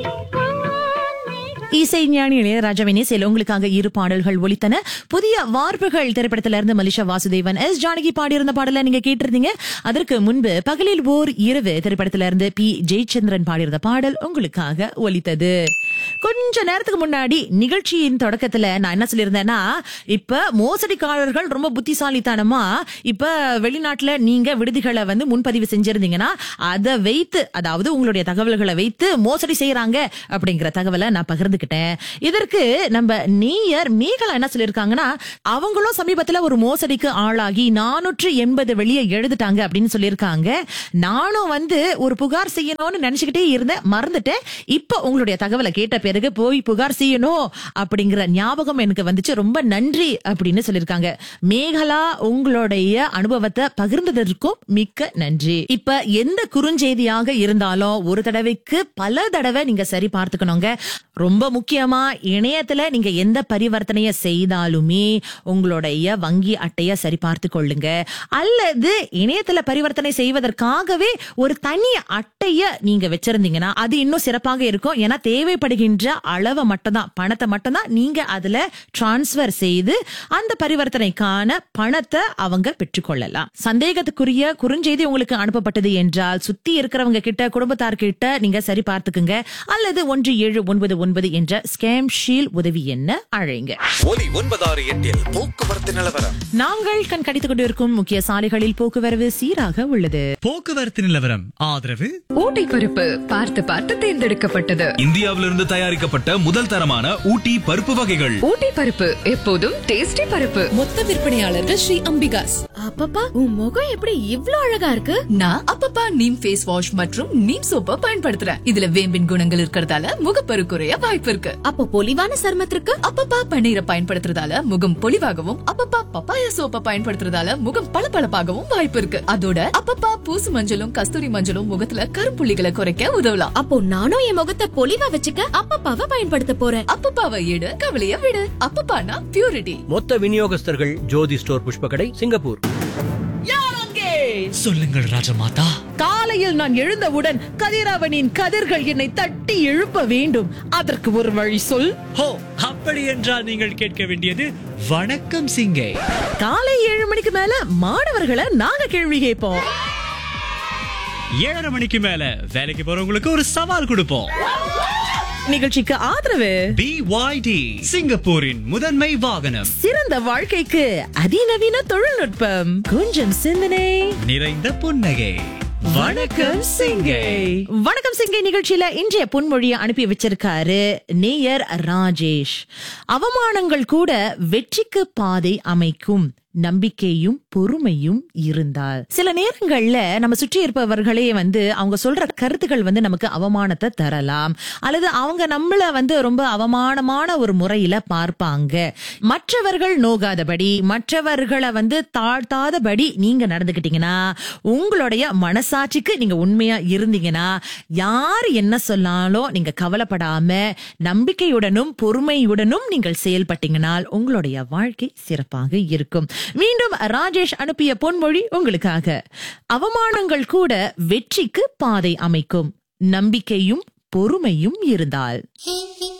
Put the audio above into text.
இசை ஞானி இளையராஜாவின் இசையில் உங்களுக்காக இரு பாடல்கள் ஒலித்தன புதிய வார்ப்புகள் திரைப்படத்தில இருந்து மலிஷா வாசுதேவன் எஸ் ஜானகி பாடியிருந்த பாடலை நீங்க கேட்டிருந்தீங்க அதற்கு முன்பு பகலில் ஓர் இரவு திரைப்படத்தில இருந்து பி ஜெயச்சந்திரன் பாடியிருந்த பாடல் உங்களுக்காக ஒலித்தது கொஞ்ச நேரத்துக்கு முன்னாடி நிகழ்ச்சியின் தொடக்கத்துல நான் என்ன சொல்லியிருந்தேன்னா இப்ப மோசடிக்காரர்கள் ரொம்ப புத்திசாலித்தனமா இப்ப வெளிநாட்டுல நீங்க விடுதிகளை வந்து முன்பதிவு செஞ்சிருந்தீங்கன்னா அதை வைத்து அதாவது உங்களுடைய தகவல்களை வைத்து மோசடி செய்யறாங்க அப்படிங்கிற தகவலை நான் பகிர்ந்துக்கிட்டேன் இதற்கு நம்ம நேயர் மேகலா என்ன சொல்லியிருக்காங்கன்னா அவங்களும் சமீபத்துல ஒரு மோசடிக்கு ஆளாகி நானூற்று எண்பது வெளியே எழுதிட்டாங்க அப்படின்னு சொல்லியிருக்காங்க நானும் வந்து ஒரு புகார் செய்யணும்னு நினைச்சுக்கிட்டே இருந்தேன் மறந்துட்டேன் இப்ப உங்களுடைய தகவலை கேட்ட பிறகு போய் புகார் செய்யணும் அப்படிங்கிற ஞாபகம் எனக்கு வந்துச்சு ரொம்ப நன்றி அப்படின்னு சொல்லியிருக்காங்க மேகலா உங்களுடைய அனுபவத்தை பகிர்ந்ததற்கும் மிக்க நன்றி இப்ப எந்த குறுஞ்செய்தியாக இருந்தாலும் ஒரு தடவைக்கு பல தடவை நீங்க சரி பார்த்துக்கணுங்க ரொம்ப முக்கியமா இணையத்துல நீங்க எந்த பரிவர்த்தனைய செய்தாலுமே உங்களுடைய வங்கி அட்டைய சரி பார்த்து கொள்ளுங்க அல்லது இணையத்துல பரிவர்த்தனை செய்வதற்காகவே ஒரு தனி அட்டைய நீங்க வச்சிருந்தீங்கன்னா அது இன்னும் சிறப்பாக இருக்கும் ஏன்னா தேவைப்படுகின்ற அளவை மட்டும் தான் பணத்தை மட்டும் தான் நீங்க அதுல டிரான்ஸ்பர் செய்து அந்த பரிவர்த்தனைக்கான பணத்தை அவங்க பெற்றுக்கொள்ளலாம் சந்தேகத்துக்குரிய குறுஞ்செய்தி உங்களுக்கு அனுப்பப்பட்டது என்றால் சுத்தி இருக்கிறவங்க கிட்ட குடும்பத்தார் கிட்ட நீங்க சரி பார்த்துக்குங்க அல்லது ஒன்று ஏழு ஒன்பது ஒன்பது என்ற ஸ்கேம் ஷீல் உதவி என்ன அழைங்க ஒலி ஒன்பதாறு எட்டில் போக்குவரத்து நிலவரம் நாங்கள் கண்காணித்துக் கொண்டிருக்கும் முக்கிய சாலைகளில் போக்குவரவு சீராக உள்ளது போக்குவரத்து நிலவரம் ஆதரவு ஊட்டி பருப்பு பார்த்து பார்த்து தேர்ந்தெடுக்கப்பட்டது இந்தியாவிலிருந்து தயாரிக்கப்பட்ட முதல் தரமான ஊட்டி பருப்பு வகைகள் ஊட்டி பருப்பு எப்போதும் டேஸ்டி பருப்பு மொத்த விற்பனையாளர்கள் ஸ்ரீ அம்பிகாஸ் அப்பப்பா உன் முகம் எப்படி இவ்ளோ அழகா இருக்கு நான் அப்பப்பா நீம் ஃபேஸ் வாஷ் மற்றும் நீம் சோப்பை பயன்படுத்துறேன் இதுல வேம்பின் குணங்கள் இருக்கறதால முகப்பரு குறைய வாய்ப்பு இருக்கு அப்போ பொலிவான சருமத்திற்கு அப்பப்பா பன்னீரை பயன்படுத்துறதால முகம் பொலிவாகவும் அப்பப்பா பப்பாயா சோப்பை பயன்படுத்துறதால முகம் பளபளப்பாகவும் வாய்ப்பு இருக்கு அதோட அப்பப்பா பூசு மஞ்சளும் கஸ்தூரி மஞ்சளும் முகத்துல கருப்புள்ளிகளை குறைக்க உதவலாம் அப்போ நானும் என் முகத்தை பொலிவா வச்சுக்க அப்பப்பாவை பயன்படுத்த போறேன் அப்பப்பாவை எடு கவலைய விடு அப்பப்பானா பியூரிட்டி மொத்த விநியோகஸ்தர்கள் ஜோதி ஸ்டோர் புஷ்பகடை சிங்கப்பூர் சொல்லுங்கள் ராஜமாதா காலையில் நான் எழுந்தவுடன் கதிரவனின் கதிர்கள் என்னை தட்டி எழுப்ப வேண்டும் அதற்கு ஒரு வழி சொல் ஹோ அப்படி என்றால் நீங்கள் கேட்க வேண்டியது வணக்கம் சிங்கே காலை ஏழு மணிக்கு மேல மாணவர்களை நாங்க கேள்வி கேட்போம் ஏழரை மணிக்கு மேல வேலைக்கு போறவங்களுக்கு ஒரு சவால் கொடுப்போம் நிகழ்ச்சிக்கு ஆதரவு பிஒய்டி சிங்கப்பூரின் முதன்மை வாகனம் சிறந்த வாழ்க்கைக்கு அதிநவீன தொழில்நுட்பம் கொஞ்சம் சிந்தனை நிறைந்த புன்னகை வணக்கம் சிங்கே வணக்கம் சிங்கை நிகழ்ச்சியில இன்றைய பொன்மொழியை அனுப்பி வச்சிருக்காரு நேயர் ராஜேஷ் அவமானங்கள் கூட வெற்றிக்கு பாதை அமைக்கும் நம்பிக்கையும் பொறுமையும் இருந்தால் சில நேரங்கள்ல நம்ம சுற்றி இருப்பவர்களே வந்து அவங்க சொல்ற கருத்துக்கள் வந்து நமக்கு அவமானத்தை தரலாம் அல்லது அவங்க நம்மள வந்து ரொம்ப அவமானமான ஒரு முறையில பார்ப்பாங்க மற்றவர்கள் நோகாதபடி மற்றவர்களை வந்து தாழ்த்தாதபடி நீங்க நடந்துக்கிட்டீங்கன்னா உங்களுடைய மனசாட்சிக்கு நீங்க உண்மையா இருந்தீங்கன்னா யார் என்ன சொன்னாலும் நீங்க கவலைப்படாம நம்பிக்கையுடனும் பொறுமையுடனும் நீங்கள் செயல்பட்டீங்கனால் உங்களுடைய வாழ்க்கை சிறப்பாக இருக்கும் மீண்டும் ராஜேஷ் அனுப்பிய பொன்மொழி உங்களுக்காக அவமானங்கள் கூட வெற்றிக்கு பாதை அமைக்கும் நம்பிக்கையும் பொறுமையும் இருந்தால்